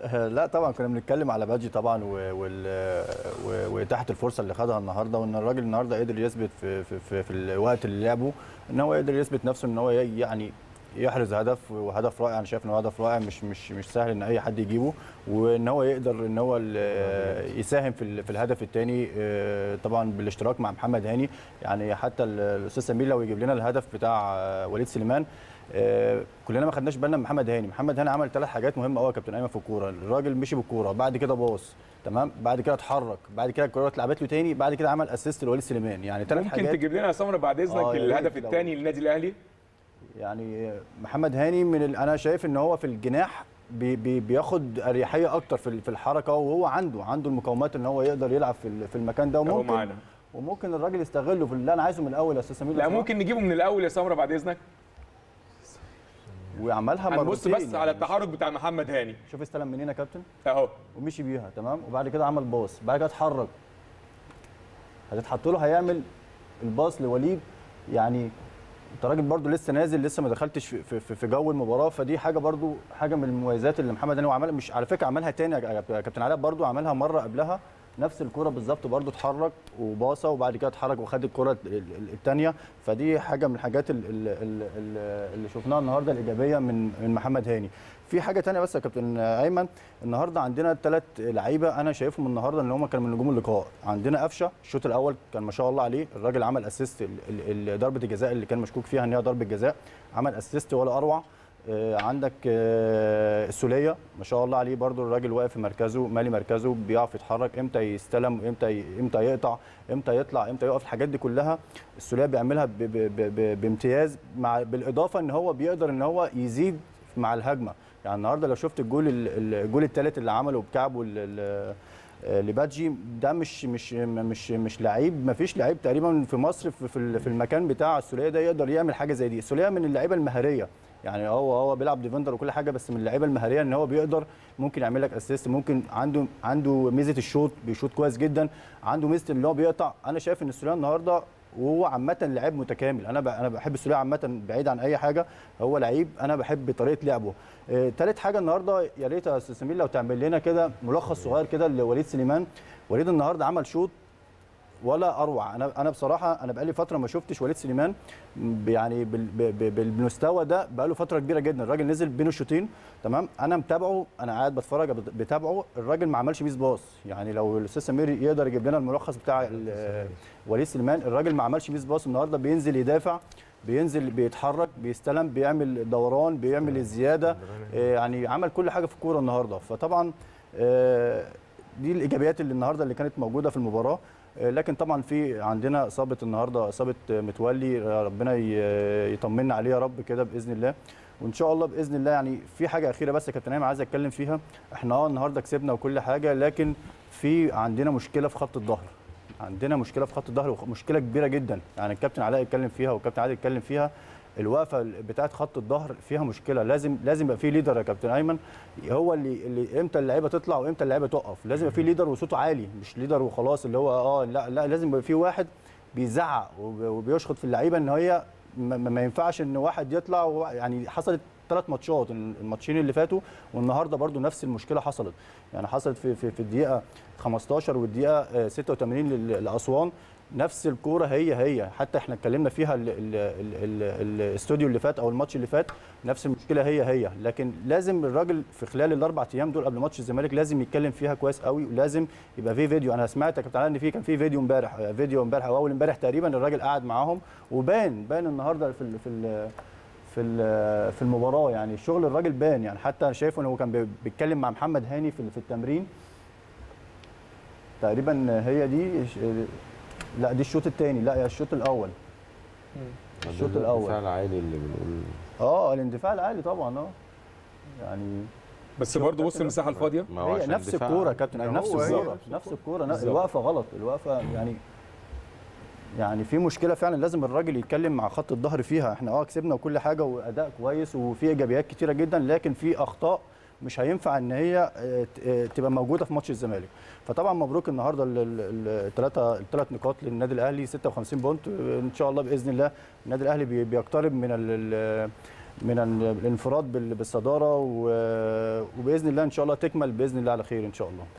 آه، لا طبعا كنا بنتكلم على بادجي طبعا و- وال- و- واتاحه الفرصه اللي خدها النهارده وان الراجل النهارده قدر يثبت في في, في, في الوقت اللي لعبه ان هو قدر يثبت نفسه ان هو ي- يعني يحرز هدف وهدف رائع انا شايف ان هو هدف رائع مش مش مش سهل ان اي حد يجيبه وان هو يقدر ان هو ال- يساهم في ال- في الهدف الثاني طبعا بالاشتراك مع محمد هاني يعني حتى ال- الاستاذ سمير لو يجيب لنا الهدف بتاع آه، وليد سليمان آه، كلنا ما خدناش بالنا من محمد هاني محمد هاني عمل ثلاث حاجات مهمه قوي يا كابتن ايمن في الكوره الراجل مشي بالكوره بعد كده باص تمام بعد كده اتحرك بعد كده الكوره اتلعبت له تاني بعد كده عمل اسيست لوليد سليمان يعني ثلاث ممكن حاجات تجيب لنا يا سمره بعد اذنك آه، يا الهدف ريت لو- الثاني للنادي الاهلي يعني محمد هاني من ال... انا شايف ان هو في الجناح بي بي بياخد اريحيه اكتر في ال- في الحركه وهو عنده عنده المقومات ان هو يقدر يلعب في ال- في المكان ده اهو وممكن معانا وممكن الراجل يستغله في اللي انا عايزه من الاول يا استاذ سمير لا لو ممكن نجيبه من الاول يا سمره بعد اذنك سمحت. وعملها هنبص مرتين بس على يعني. التحرك بتاع محمد هاني شوف استلم منين يا كابتن اهو ومشي بيها تمام وبعد كده عمل باص بعد كده اتحرك هتتحط له هيعمل الباص لوليد يعني انت راجل برضو لسه نازل لسه ما دخلتش في, في, في- في جو المباراه فدي حاجه برضو حاجه من المميزات اللي محمد هاني عملها مش على فكره عملها تاني يا يا كابتن علاء برضو عملها مره قبلها نفس الكره بالظبط برضو اتحرك وباصه وبعد كده اتحرك وخد الكره الثانيه فدي حاجه من الحاجات ال- ال- ال- ال- اللي شفناها النهارده الايجابيه من من محمد هاني في حاجه تانية بس يا كابتن ايمن النهارده عندنا ثلاث لعيبه انا شايفهم النهارده ان هم كانوا من نجوم اللقاء عندنا قفشه الشوط الاول كان ما شاء الله عليه الراجل عمل اسيست ضربه الجزاء اللي كان مشكوك فيها ان هي ضربه جزاء عمل اسيست ولا اروع آه، عندك آه، السوليه ما شاء الله عليه برضو الراجل واقف في مركزه مالي مركزه بيعرف يتحرك امتى يستلم امتى ي- امتى يقطع امتى يطلع امتى يقف الحاجات دي كلها السوليه بيعملها ب- ب- ب- ب- بامتياز مع بالاضافه ان هو بيقدر ان هو يزيد مع الهجمه يعني النهارده لو شفت الجول ال- ال- الجول الثالث اللي عمله بكعبه ال- ال- آه، لبادجي ده مش مش مش مش لعيب ما فيش لعيب تقريبا في مصر في في ال- في المكان بتاع السوليه ده يقدر يعمل حاجه زي دي السوليه من اللعيبه المهاريه يعني هو هو بيلعب ديفندر وكل حاجه بس من اللعيبه المهاريه ان هو بيقدر ممكن يعمل لك اسيست ممكن عنده عنده ميزه الشوط بيشوط كويس جدا عنده ميزه اللي هو بيقطع انا شايف ان السوليه النهارده وهو عامه لعيب متكامل انا ب- انا بحب السوليه عامه بعيد عن اي حاجه هو لعيب انا بحب طريقه لعبه آه، تالت حاجه النهارده يا ريت يا استاذ سمير لو تعمل لنا كده ملخص صغير كده لوليد سليمان وليد النهارده عمل شوط ولا اروع انا انا بصراحه انا بقالي فتره ما شفتش وليد سليمان ب- يعني بال- ب- ب- بالمستوى ده بقاله فتره كبيره جدا الراجل نزل بين الشوطين تمام انا متابعه انا قاعد بتفرج بت- بتابعه الراجل ما عملش بيس باص يعني لو الاستاذ سمير يقدر يجيب لنا الملخص بتاع ال- وليد سليمان الراجل ما عملش بيس باص النهارده بينزل يدافع بينزل بيتحرك بيستلم بيعمل دوران بيعمل الزياده آه، يعني عمل كل حاجه في الكوره النهارده فطبعا آه، دي الايجابيات اللي النهارده اللي كانت موجوده في المباراه آه، لكن طبعا في عندنا اصابه النهارده اصابه متولي آه، ربنا ي- يطمنا عليه يا رب كده باذن الله وان شاء الله باذن الله يعني في حاجه اخيره بس يا كابتن ايمن عايز اتكلم فيها احنا اه النهارده كسبنا وكل حاجه لكن في عندنا مشكله في خط الظهر عندنا مشكله في خط الظهر ومشكله كبيره جدا يعني الكابتن علاء يتكلم فيها والكابتن عادل يتكلم فيها الوقفه بتاعه خط الظهر فيها مشكله لازم لازم يبقى في ليدر يا كابتن ايمن هو اللي, اللي امتى اللعيبه تطلع وامتى اللعيبه تقف لازم يبقى في ليدر وصوته عالي مش ليدر وخلاص اللي هو اه لا لا لازم يبقى في واحد بيزعق وب- وبيشخط في اللعيبه ان هي ما, ما ما ينفعش ان واحد يطلع وهو- يعني حصلت ثلاث ماتشات الماتشين اللي فاتوا والنهارده برضو نفس المشكله حصلت يعني حصلت في في, في الدقيقه 15 والدقيقه آه، 86 لل- لاسوان نفس الكوره هي هي حتى احنا اتكلمنا فيها ال- ال- ال- ال- الاستوديو اللي فات او الماتش اللي فات نفس المشكله هي هي لكن لازم الراجل في خلال الاربع ايام دول قبل ماتش الزمالك لازم يتكلم فيها كويس قوي ولازم يبقى في فيديو انا سمعت يا كابتن علاء ان في كان في فيديو امبارح آه، فيديو امبارح او اول امبارح تقريبا الراجل قاعد معاهم وبان بان النهارده في ال في ال في ال- في المباراه يعني الشغل الراجل بان يعني حتى انا شايفه ان هو كان بي- بيتكلم مع محمد هاني في في التمرين تقريبا هي دي ش- لا دي الشوط الثاني لا يا الشوط الاول الشوط ده الأول. الدفاع العالي اللي بنقول اه الاندفاع العالي طبعا اه يعني بس برضه بص المساحه الفاضيه ما هو هي عشان نفس دفاع. الكوره يا كابتن هو نفس هي الكوره نفس نفس الكوره بالظبط. الوقفه غلط الوقفه يعني يعني في مشكله فعلا لازم الراجل يتكلم مع خط الظهر فيها احنا اه كسبنا وكل حاجه واداء كويس وفي ايجابيات كتيره جدا لكن في اخطاء مش هينفع ان هي آه، ت- آه، تبقى موجوده في ماتش الزمالك فطبعا مبروك النهارده الثلاثه الثلاث نقاط للنادي الاهلي 56 بونت آه، ان شاء الله باذن الله النادي الاهلي بي- بيقترب من ال- ال- من الانفراد بال- بالصداره و- وباذن الله ان شاء الله تكمل باذن الله على خير ان شاء الله